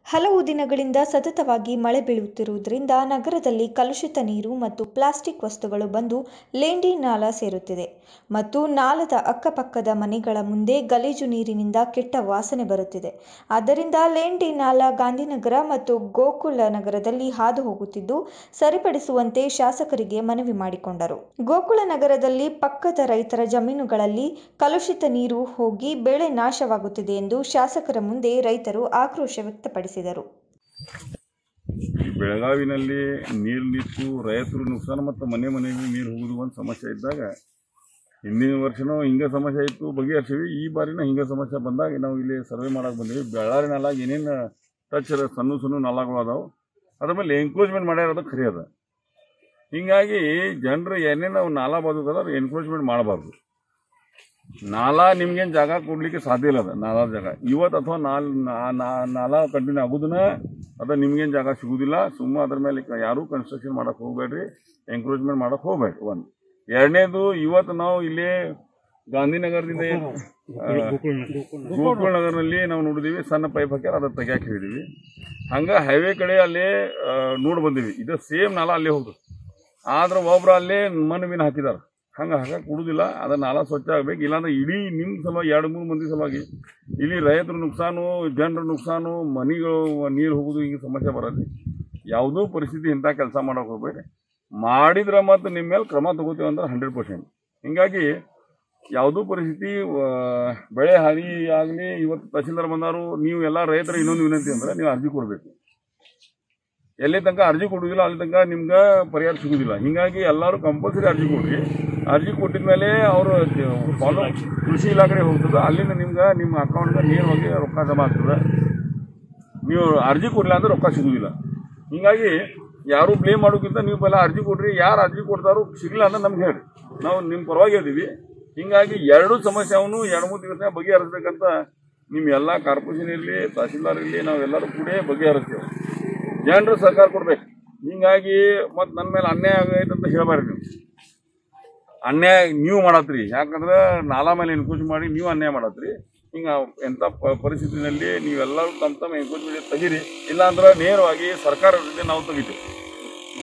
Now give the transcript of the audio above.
ಹಲವು ದಿನಗಳಿಂದ ಸತತವಾಗಿ ಮಳೆ ಬೀಳುತ್ತಿರುವುದರಿಂದ ನಗರದಲ್ಲಿ ಕಲುಷಿತ ನೀರು ಮತ್ತು ಪ್ಲಾಸ್ಟಿಕ್ ವಸ್ತುಗಳು ಬಂದು ಲೇಂಡಿ ನಾಲಾ ಸೇರುತ್ತಿದೆ ಮತ್ತು ನಾಲದ ಅಕ್ಕಪಕ್ಕದ ಮನೆಗಳ ಮುಂದೆ ಗಲೀಜು ನೀರಿನಿಂದ ಕೆಟ್ಟ ವಾಸನೆ ಬರುತ್ತಿದೆ ಆದ್ದರಿಂದ ಲೇಂಡಿ ನಾಲಾ ಗಾಂಧಿನಗರ ಮತ್ತು ಗೋಕುಲ ನಗರದಲ್ಲಿ ಹಾದು ಹೋಗುತ್ತಿದ್ದು ಸರಿಪಡಿಸುವಂತೆ ಶಾಸಕರಿಗೆ ಮನವಿ ಮಾಡಿಕೊಂಡರು ಗೋಕುಲ ನಗರದಲ್ಲಿ ಪಕ್ಕದ ರೈತರ ಜಮೀನುಗಳಲ್ಲಿ ಕಲುಷಿತ ನೀರು ಹೋಗಿ ಬೆಳೆ ನಾಶವಾಗುತ್ತಿದೆ ಎಂದು ಶಾಸಕರ ಮುಂದೆ ರೈತರು ಆಕ್ರೋಶ ವ್ಯಕ್ತಪಡಿಸಿದರು ಈ ಬೆಳಗಾವಿನಲ್ಲಿ ನೀರು ನಿಂತು ರೈತರು ನುಕ್ಸಾನ ಮತ್ತು ಮನೆ ಮನೆಗೆ ನೀರು ಹೋಗುದು ಒಂದು ಸಮಸ್ಯೆ ಇದ್ದಾಗ ಹಿಂದಿನ ವರ್ಷನೂ ಹಿಂಗೆ ಸಮಸ್ಯೆ ಇತ್ತು ಬಗೆಹರಿಸಿವಿ ಈ ಬಾರಿನ ಹಿಂಗೆ ಸಮಸ್ಯೆ ಬಂದಾಗ ನಾವು ಇಲ್ಲಿ ಸರ್ವೆ ಮಾಡಕ್ಕೆ ಬಂದೀವಿ ಬೆಳ್ಳಾರಿ ನಾಲಾಗ ಏನೇನು ಟಚ್ ಸಣ್ಣ ಸಣ್ಣ ನಾಲಾಗಳು ಅದಾವೆ ಅದ್ರ ಮೇಲೆ ಎನ್ಕ್ರೋಚ್ಮೆಂಟ್ ಮಾಡ್ಯಾರ ಅದು ಖರೆ ಅದ ಹಿಂಗಾಗಿ ಜನರು ಏನೇನು ನಾವು ನಾಲಾ ಬದುಕದ ಎನ್ಕ್ರೋಚ್ಮೆಂಟ್ ಮಾಡಬಾರ್ದು ನಾಲಾ ನಿಮ್ಗೇನು ಜಾಗ ಕೊಡ್ಲಿಕ್ಕೆ ಸಾಧ್ಯ ಇಲ್ಲ ಅದ ನಾಲಾ ಜಾಗ ಇವತ್ತು ಅಥವಾ ನಾಲ್ ನಾ- ನಾ- ನಾಲಾ ಕಂಟಿನ್ಯೂ ಆಗೋದನ್ನ ಅದ ನಿಮ್ಗೇನು ಜಾಗ ಸಿಗುದಿಲ್ಲ ಸುಮ್ಮ ಅದ್ರ ಮೇಲೆ ಕ- ಯಾರೂ ಕನ್ಸ್ಟ್ರಕ್ಷನ್ ಮಾಡಕ್ಕೆ ಹೋಗ್ಬೇಡ್ರಿ ಎಂಕ್ರೋಚ್ಮೆಂಟ್ ಮಾಡಕ್ಕೆ ಹೋಗ್ಬೇಡ್ರಿ ಒಂದು ಎರಡನೇದು ಇವತ್ತು ನಾವು ಇಲ್ಲಿ ಗಾಂಧಿನಗರದಿಂದ ಏನು, ಆ, ಗೋಕುಲ್ ನಗರ್ನಲ್ಲಿ ನಾವು ನೋಡಿದೀವಿ ಸಣ್ಣ ಪೈಪ್ ಹಾಕ್ಯಾರ ಅದನ್ನ ತೆಗ್ಯಾಕೆ ಹೇಳಿದೀವಿ ಹಂಗ ಹೈವೇ ಕಡೆ ಅಲ್ಲಿ ಆ, ನೋಡಿ ಬಂದೀವಿ ಇದು ಸೇಮ್ ನಾಲ ಅಲ್ಲೇ ಹೋಗ್ತದೆ ಆದ್ರೆ ಒಬ್ರು ಅಲ್ಲೇ ಮಣ್ಣು ಮೀನು ಹಾಕಿದಾರೆ ಹಂಗೆ ಹಾಕಕ್ಕೆ ಕೊಡುದಿಲ್ಲ ಅದನ್ನ ನಾಲ ಸ್ವಚ್ಛ ಆಗ್ಬೇಕು ಇಲ್ಲಾಂದ್ರೆ ಇಡೀ ನಿಮ್ಮ ಸಲುವಾಗಿ ಎರಡು ಮೂರು ಮಂದಿ ಸಲುವಾಗಿ ಇಲ್ಲಿ ರೈತರ ನುಕ್ಸಾನು ಜನರ ನುಕ್ಸಾನು ಮನಿಗಳು ನೀರು ಹೋಗೋದು ಹಿಂಗೆ ಸಮಸ್ಯೆ ಬರತ್ತೆ ಯಾವುದೂ ಪರಿಸ್ಥಿತಿ ಇಂಥ ಕೆಲಸ ಮಾಡೋಕೆ ಹೋಗ್ಬೇಡಿ ಮಾಡಿದ್ರೆ ಮತ್ತು ನಿಮ್ಮ ಮೇಲೆ ಕ್ರಮ ತಗೋತೀವಿ ಅಂದ್ರೆ ಹಂಡ್ರೆಡ್ ಪರ್ಸೆಂಟ್ ಹಿಂಗಾಗಿ ಯಾವುದೂ ಪರಿಸ್ಥಿತಿ ಆ, ಬೆಳೆ ಹಾನಿ ಆಗಲಿ ಇವತ್ತು ತಹಸೀಲ್ದಾರ್ ಬಂದಾರು ನೀವು ಎಲ್ಲ ರೈತರ ಇನ್ನೊಂದು ವಿನಂತಿ ಅಂದ್ರೆ ನೀವು ಅರ್ಜಿ ಕೊಡಬೇಕು ಎಲ್ಲಿ ತನಕ ಅರ್ಜಿ ಕೊಡುವುದಿಲ್ಲ ಅಲ್ಲಿ ತನಕ ನಿಮ್ಗೆ ಪರಿಹಾರ ಸಿಗುದಿಲ್ಲ ಹಿಂಗಾಗಿ ಎಲ್ಲರೂ ಕಂಪಲ್ಸರಿ ಅರ್ಜಿ ಕೊಡ್ರಿ ಅರ್ಜಿ ಕೊಟ್ಟಿದ ಮೇಲೆ ಅವರು ಫಾಲೋ ಕೃಷಿ ಇಲಾಖೆ ಹೋಗ್ತದೆ ಅಲ್ಲಿಂದ ನಿಮ್ಗೆ ನಿಮ್ಮ ಅಕೌಂಟ್ಗೆ ನೇರವಾಗಿ ರೊಕ್ಕ ಜಮಾ ಆಗ್ತದೆ ನೀವು ಅರ್ಜಿ ಕೊಡಲಿಲ್ಲ ಅಂದ್ರೆ ರೊಕ್ಕ ಸಿಗುದಿಲ್ಲ ಹಿಂಗಾಗಿ ಯಾರು ಬ್ಲೇಮ್ ಮಾಡೋಕ್ಕಿಂತ ನೀವು ಪೆಲ್ಲ ಅರ್ಜಿ ಕೊಡ್ರಿ ಯಾರು ಅರ್ಜಿ ಕೊಡ್ತಾರೋ ಸಿಗಲಿಲ್ಲ ಅಂದ್ರೆ ನಮ್ಗೆ ಹೇಳ್ರಿ ನಾವು ನಿಮ್ಮ ಪರವಾಗಿ ಇದೀವಿ ಹಿಂಗಾಗಿ ಎರಡೂ ಸಮಸ್ಯೆ ಅವನು ಎರಡು ಮೂರು ದಿವಸ ಬಗೆಹರಿಸ್ಬೇಕಂತ ನಿಮ್ಮ ಎಲ್ಲ ಕಾರ್ಪೊರೇಷನ್ ಇರಲಿ ತಹಸೀಲ್ದಾರ್ ಇರಲಿ ನಾವೆಲ್ಲರೂ ಕೂಡ ಬಗೆಹರಿಸ್ತೇವೆ ಜನರು ಸರ್ಕಾರ ಕೊಡ್ಬೇಕು ಹಿಂಗಾಗಿ ಮತ್ತು ನನ್ನ ಮೇಲೆ ಅನ್ಯಾಯ ಆಗೈತೆ ಅಂತ ಹೇಳ್ಬಾರ್ದು ನೀವು ಅನ್ಯಾಯ ನೀವು ಮಾಡತ್ರಿ ಯಾಕಂದ್ರೆ ನಾಲಾ ಮೇಲೆ ಎನ್ಕ್ರೋಚ್ ಮಾಡಿ ನೀವು ಅನ್ಯಾಯ ಮಾಡತ್ರಿ ಹಿಂಗೆ ಎಂಥ ಪ- ಪರಿಸ್ಥಿತಿನಲ್ಲಿ ನೀವೆಲ್ಲರೂ ತಮ್ಮ ತಮ್ಮ ಎನ್ಕ್ರೋಚ್ಮೆಂಟ್ ತೆಗೀರಿ ಇಲ್ಲಾಂದ್ರೆ ನೇರವಾಗಿ ಸರ್ಕಾರದ ಜೊತೆ ನಾವು ತೆಗಿತೀವಿ